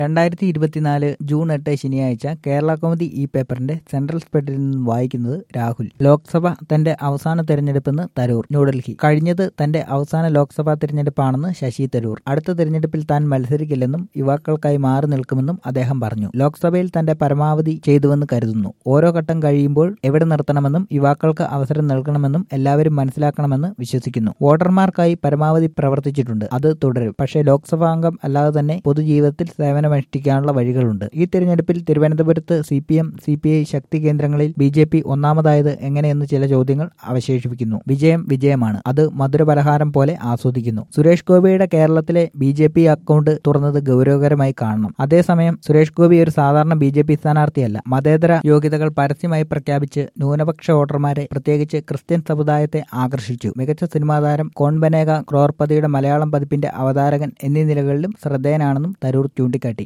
രണ്ടായിരത്തി ഇരുപത്തിനാല് ജൂൺ എട്ട് ശനിയാഴ്ച കേരള കൗമുദി ഈ പേപ്പറിന്റെ സെൻട്രൽ സ്പെഡിൽ നിന്നും വായിക്കുന്നത് രാഹുൽ ലോക്സഭ തന്റെ അവസാന തെരഞ്ഞെടുപ്പെന്ന് തരൂർ ന്യൂഡൽഹി കഴിഞ്ഞത് തന്റെ അവസാന ലോക്സഭാ തെരഞ്ഞെടുപ്പാണെന്ന് ശശി തരൂർ അടുത്ത തെരഞ്ഞെടുപ്പിൽ താൻ മത്സരിക്കില്ലെന്നും യുവാക്കൾക്കായി മാറി നിൽക്കുമെന്നും അദ്ദേഹം പറഞ്ഞു ലോക്സഭയിൽ തന്റെ പരമാവധി ചെയ്തുവെന്ന് കരുതുന്നു ഓരോ ഘട്ടം കഴിയുമ്പോൾ എവിടെ നിർത്തണമെന്നും യുവാക്കൾക്ക് അവസരം നൽകണമെന്നും എല്ലാവരും മനസ്സിലാക്കണമെന്ന് വിശ്വസിക്കുന്നു വോട്ടർമാർക്കായി പരമാവധി പ്രവർത്തിച്ചിട്ടുണ്ട് അത് തുടരും പക്ഷേ ലോക്സഭാംഗം അല്ലാതെ തന്നെ പൊതുജീവിതത്തിൽ സേവനമനുഷ്ഠിക്കാനുള്ള വഴികളുണ്ട് ഈ തെരഞ്ഞെടുപ്പിൽ തിരുവനന്തപുരത്ത് C P M C P I ശക്തി കേന്ദ്രങ്ങളിൽ ബി ജെ പി ഒന്നാമതായത് എങ്ങനെയെന്ന് ചില ചോദ്യങ്ങൾ അവശേഷിപ്പിക്കുന്നു വിജയം വിജയമാണ് അത് മധുരപലഹാരം പോലെ ആസ്വദിക്കുന്നു സുരേഷ് ഗോപിയുടെ കേരളത്തിലെ ബി ജെ പി അക്കൗണ്ട് തുറന്നത് ഗൗരവകരമായി കാണണം അതേസമയം സുരേഷ് ഗോപി ഒരു സാധാരണ ബി ജെ പി സ്ഥാനാർത്ഥിയല്ല മതേതര യോഗ്യതകൾ പരസ്യമായി പ്രഖ്യാപിച്ച് ന്യൂനപക്ഷ വോട്ടർമാരെ പ്രത്യേകിച്ച് ക്രിസ്ത്യൻ സമുദായത്തെ ആകർഷിച്ചു മികച്ച സിനിമാ താരം കോൺബനേക ക്രോർപതിയുടെ മലയാളം പതിപ്പിന്റെ അവതാരകൻ എന്നീ നിലകളിലും ശ്രദ്ധേയനാണെന്നും തരൂർ ചൂണ്ടിക്കാട്ടി